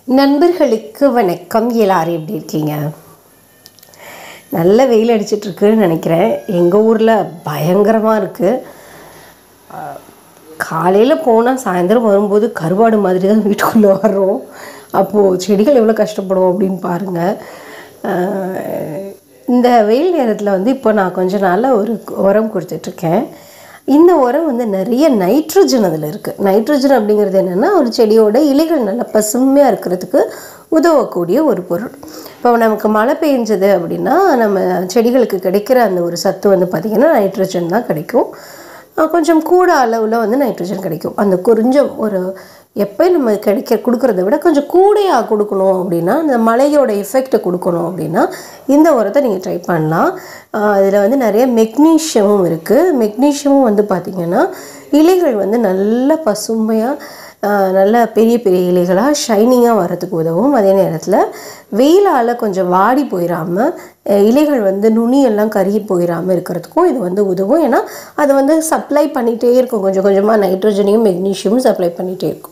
நண்பர்களுக்கு வணக்கம் எல்லாரும் எப்படி இருக்கீங்க நல்ல வெயில் அடிச்சிட்ருக்குன்னு நினைக்கிறேன் எங்கள் ஊரில் பயங்கரமாக இருக்குது காலையில் போனால் சாயந்தரம் வரும்போது கருவாடு மாதிரி தான் வீட்டுக்குள்ளே வர்றோம் அப்போது செடிகள் எவ்வளோ கஷ்டப்படும் அப்படின்னு பாருங்கள் ஆஹ் இந்த வெயில் நேரத்தில் வந்து இப்போ நான் கொஞ்ச நாளில் ஒரு உரம் கொடுத்துட்ருக்கேன் இந்த உரம் வந்து நிறைய நைட்ரஜன் அதில் இருக்குது நைட்ரஜன் அப்படிங்கிறது என்னென்னா ஒரு செடியோட இலைகள் நல்லா பசுமையாக இருக்கிறதுக்கு உதவக்கூடிய ஒரு பொருள் இப்போ நமக்கு மழை பெஞ்சது அப்படின்னா நம்ம செடிகளுக்கு கிடைக்கிற அந்த ஒரு சத்து வந்து பார்த்திங்கன்னா நைட்ரஜன் தான் கிடைக்கும் அஹ் கொஞ்சம் கூட அளவில் வந்து நைட்ரஜன் கிடைக்கும் அந்த கொஞ்சம் ஒரு எப்போ நம்ம கிடைக்க கொடுக்கறத விட கொஞ்சம் கூடையாக கொடுக்கணும் அப்படின்னா இந்த மழையோட எஃபெக்டை கொடுக்கணும் அப்படின்னா இந்த உரத்தை நீங்கள் ட்ரை பண்ணலாம் அதில் வந்து நிறைய மெக்னீஷியமும் இருக்குது மெக்னீஷியமும் வந்து பார்த்திங்கன்னா இலைகள் வந்து நல்ல பசுமையாக ஆஹ் நல்ல பெரிய பெரிய இலைகளாக ஷைனிங்காக வர்றதுக்கு உதவும் அதே நேரத்தில் வெயிலால் கொஞ்சம் வாடி போயிடாமல் இலைகள் வந்து நுனியெல்லாம் கருகி போயிடாமல் இருக்கிறதுக்கும் இது வந்து உதவும் ஏன்னா அது வந்து சப்ளை பண்ணிகிட்டே இருக்கும் கொஞ்சம் கொஞ்சமாக நைட்ரஜனையும் மெக்னீஷியமும் சப்ளை பண்ணிகிட்டே இருக்கும்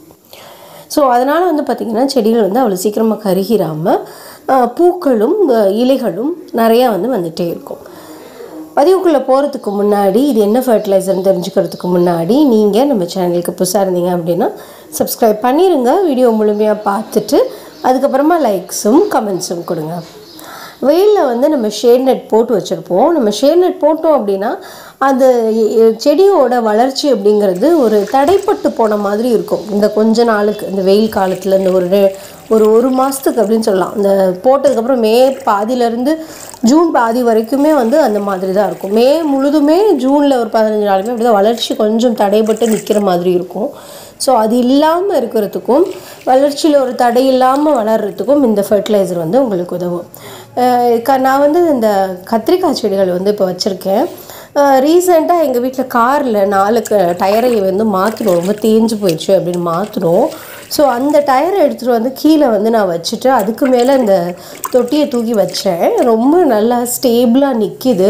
ஸோ அதனால் வந்து பார்த்திங்கன்னா செடிகள் வந்து அவ்வளோ சீக்கிரமாக கருகிராமல் ஆஹ் பூக்களும் ஆஹ் இலைகளும் நிறையா வந்து வந்துகிட்டே இருக்கும் பதிவுக்குள்ளே போகிறதுக்கு முன்னாடி இது என்ன ஃபர்டிலைசர்னு தெரிஞ்சுக்கிறதுக்கு முன்னாடி நீங்கள் நம்ம சேனலுக்கு புதுசாக இருந்தீங்க அப்படின்னா சப்ஸ்கிரைப் பண்ணிடுங்க வீடியோ முழுமையாக பார்த்துட்டு அதுக்கப்புறமா லைக்ஸும் கமெண்ட்ஸும் கொடுங்க வெயிலில் வந்து நம்ம ஷேட் நெட் போட்டு வச்சுருப்போம் நம்ம ஷேட் நெட் போட்டோம் அப்படின்னா அந்த எ- எ- செடியோட வளர்ச்சி அப்படிங்கிறது ஒரு தடைப்பட்டு போன மாதிரி இருக்கும் இந்த கொஞ்ச நாளுக்கு இந்த வெயில் காலத்தில் இந்த ஒரு ரெ- ஒரு ஒரு மாதத்துக்கு அப்படின்னு சொல்லலாம் இந்த போட்டதுக்கப்புறம் மே பாதியிலேருந்து ஜூன் பாதி வரைக்குமே வந்து அந்த மாதிரி தான் இருக்கும் மே முழுதுமே ஜூனில் ஒரு பதினஞ்சு நாளுமே அப்படி தான் வளர்ச்சி கொஞ்சம் தடைப்பட்டு நிற்கிற மாதிரி இருக்கும் ஸோ அது இல்லாமல் இருக்கிறதுக்கும் வளர்ச்சியில் ஒரு தடை இல்லாமல் வளர்கிறதுக்கும் இந்த ஃபர்டிலைசர் வந்து உங்களுக்கு உதவும் அஹ் க- நான் வந்து இந்த கத்திரிக்காய் செடிகள் வந்து இப்போ வச்சுருக்கேன் ரீசெண்டாக எங்கள் வீட்டில் காரில் நாலு க டயரை வந்து மாற்றினோம் ரொம்ப தேஞ்சு போயிடுச்சு அப்படின்னு மாற்றினோம் ஸோ அந்த டயரை எடுத்துகிட்டு வந்து கீழே வந்து நான் வச்சுட்டு அதுக்கு மேலே இந்த தொட்டியை தூக்கி வச்சேன் ரொம்ப நல்லா ஸ்டேபிளாக நிற்கிது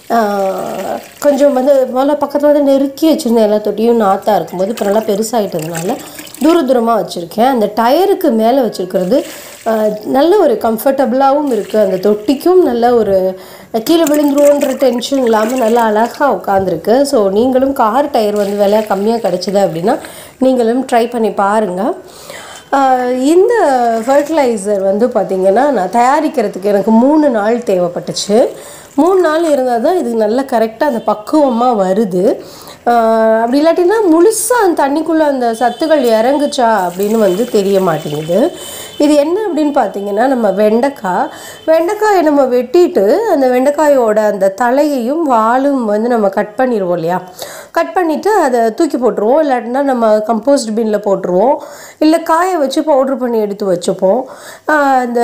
ஆஹ் கொஞ்சம் வந்து முதல்ல பக்கத்தில் வந்து நெருக்கி வச்சுருந்தேன் எல்லா தொட்டியும் நாத்தா இருக்கும்போது இப்போ நல்லா பெருசாகிட்டதுனால தூர தூரமாக வச்சுருக்கேன் அந்த டயருக்கு மேலே வச்சுருக்கிறது நல்ல ஒரு கம்ஃபர்டபுளாகவும் இருக்குது அந்த தொட்டிக்கும் நல்ல ஒரு கீழே விழுந்துருவோன்ற டென்ஷன் இல்லாமல் நல்லா அழகாக உட்காந்துருக்கு ஸோ நீங்களும் கார் டயர் வந்து விலை கம்மியாக கிடச்சிது அப்படின்னா நீங்களும் ட்ரை பண்ணி பாருங்கள் ஆஹ் இந்த ஃபர்டிலைசர் வந்து பார்த்திங்கன்னா நான் தயாரிக்கிறதுக்கு எனக்கு மூணு நாள் தேவைப்பட்டுச்சு மூணு நாள் இருந்தால் தான் இது நல்லா கரெக்டாக அந்த பக்குவமாக வருது ஆஹ் அப்படி இல்லாட்டினா முழுசாக அந்த தண்ணிக்குள்ளே அந்த சத்துக்கள் இறங்குச்சா அப்படின்னு வந்து தெரிய மாட்டேங்குது இது என்ன அப்படின்னு பார்த்தீங்கன்னா நம்ம வெண்டைக்காய் வெண்டைக்காயை நம்ம வெட்டிட்டு அந்த வெண்டைக்காயோட அந்த தலையையும் வாலும் வந்து நம்ம கட் பண்ணிடுவோம் இல்லையா கட் பண்ணிவிட்டு அதை தூக்கி போட்டுருவோம் இல்லாட்டினா நம்ம கம்போஸ்ட் பின்னில் போட்டுருவோம் இல்லை காய வச்சு பவுட்ரு பண்ணி எடுத்து வச்சுப்போம் ஆஹ் இந்த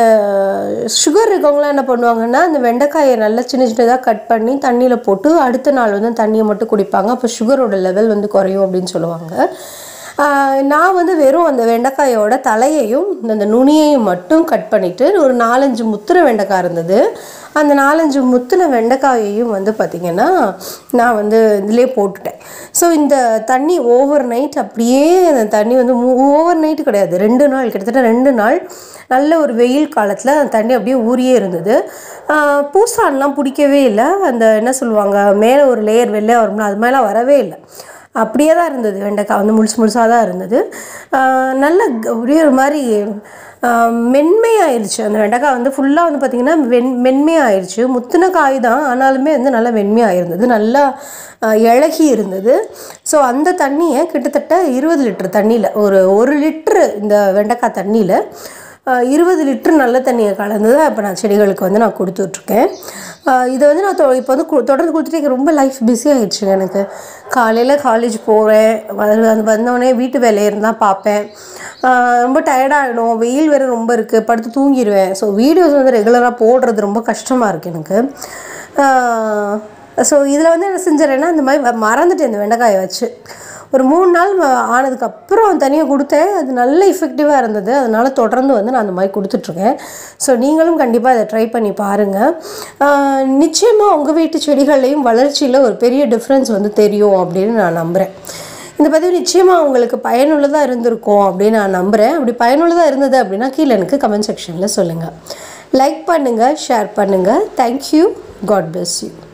சுகர் இருக்கவங்களாம் என்ன பண்ணுவாங்கன்னா அந்த வெண்டைக்காயை நல்லா சின்ன சின்னதாக கட் பண்ணி தண்ணியில் போட்டு அடுத்த நாள் வந்து தண்ணியை மட்டும் குடிப்பாங்க அப்போ சுகரோட லெவல் வந்து குறையும் அப்படின்னு சொல்லுவாங்க ஆஹ் நான் வந்து வெறும் அந்த வெண்டைக்காயோட தலையையும் அந்த நுனியையும் மட்டும் கட் பண்ணிவிட்டு ஒரு நாலஞ்சு முத்துன வெண்டைக்காய் இருந்தது அந்த நாலஞ்சு முத்துன வெண்டைக்காயையும் வந்து பார்த்திங்கன்னா நான் வந்து இதிலே போட்டுட்டேன் ஸோ இந்த தண்ணி ஓவர் நைட் அப்படியே அந்த தண்ணி வந்து ஓவர் நைட்டு கிடையாது ரெண்டு நாள் கிட்டத்தட்ட ரெண்டு நாள் நல்ல ஒரு வெயில் காலத்தில் அந்த தண்ணி அப்படியே ஊறியே இருந்தது ஆஹ் பூசான்லாம் பிடிக்கவே இல்லை அந்த என்ன சொல்லுவாங்க மேலே ஒரு லேயர் வெள்ளையா வரும்ல அது மேலே வரவே இல்லை அப்படியே தான் இருந்தது வெண்டைக்காய் வந்து முழுசு முழுசாக தான் இருந்தது ஆஹ் நல்ல க- அப்படியே ஒரு மாதிரி ஆஹ் மென்மையாயிருச்சு அந்த வெண்டைக்காய் வந்து ஃபுல்லாக வந்து பார்த்திங்கன்னா வெண் மென்மையாயிருச்சு முத்தின காய் தான் ஆனாலுமே வந்து நல்லா வெண்மையாயிருந்தது நல்லா ஆஹ் இளகி இருந்தது ஸோ அந்த தண்ணியை கிட்டத்தட்ட இருபது லிட்டர் தண்ணியில் ஒரு ஒரு லிட்ரு இந்த வெண்டைக்காய் தண்ணியில் ஆஹ் இருபது லிட்டர் நல்ல தண்ணியை கலந்து தான் இப்போ நான் செடிகளுக்கு வந்து நான் கொடுத்துட்ருக்கேன் இதை வந்து நான் தொ- இப்போ வந்து கு- தொடர்ந்து கொடுத்துட்டு எனக்கு ரொம்ப லைஃப் பிஸி ஆயிடுச்சு எனக்கு காலையில் காலேஜ் போகிறேன் வந்து வந்தோடனே வீட்டு வேலையை இருந்தால் பார்ப்பேன் ஆஹ் ரொம்ப டயர்டாகிடும் வெயில் வேறு ரொம்ப இருக்குது படுத்து தூங்கிடுவேன் ஸோ வீடியோஸ் வந்து ரெகுலராக போடுறது ரொம்ப கஷ்டமாக இருக்குது எனக்கு ஸோ இதில் வந்து என்ன செஞ்சிடறேன்னா இந்த மாதிரி வ- மறந்துட்டேன் இந்த வெண்டைக்காயை வச்சு ஒரு மூணு நாள் ம- ஆனதுக்கப்புறம் தனியாக கொடுத்தேன் அது நல்ல இஃபெக்டிவாக இருந்தது அதனால் தொடர்ந்து வந்து நான் அந்த மாதிரி கொடுத்துட்ருக்கேன் ஸோ நீங்களும் கண்டிப்பாக அதை ட்ரை பண்ணி பாருங்கள் நிச்சயமாக உங்கள் வீட்டு செடிகள்லையும் வளர்ச்சியில் ஒரு பெரிய டிஃப்ரென்ஸ் வந்து தெரியும் அப்படின்னு நான் நம்புகிறேன் இந்த பதிவு நிச்சயமாக உங்களுக்கு பயனுள்ளதாக இருந்திருக்கும் அப்படின்னு நான் நம்புகிறேன் அப்படி பயனுள்ளதாக இருந்தது அப்படின்னா கீழே எனக்கு கமெண்ட் செக்ஷனில் சொல்லுங்கள் லைக் பண்ணுங்கள் ஷேர் பண்ணுங்கள் தேங்க்யூ காட் bless யூ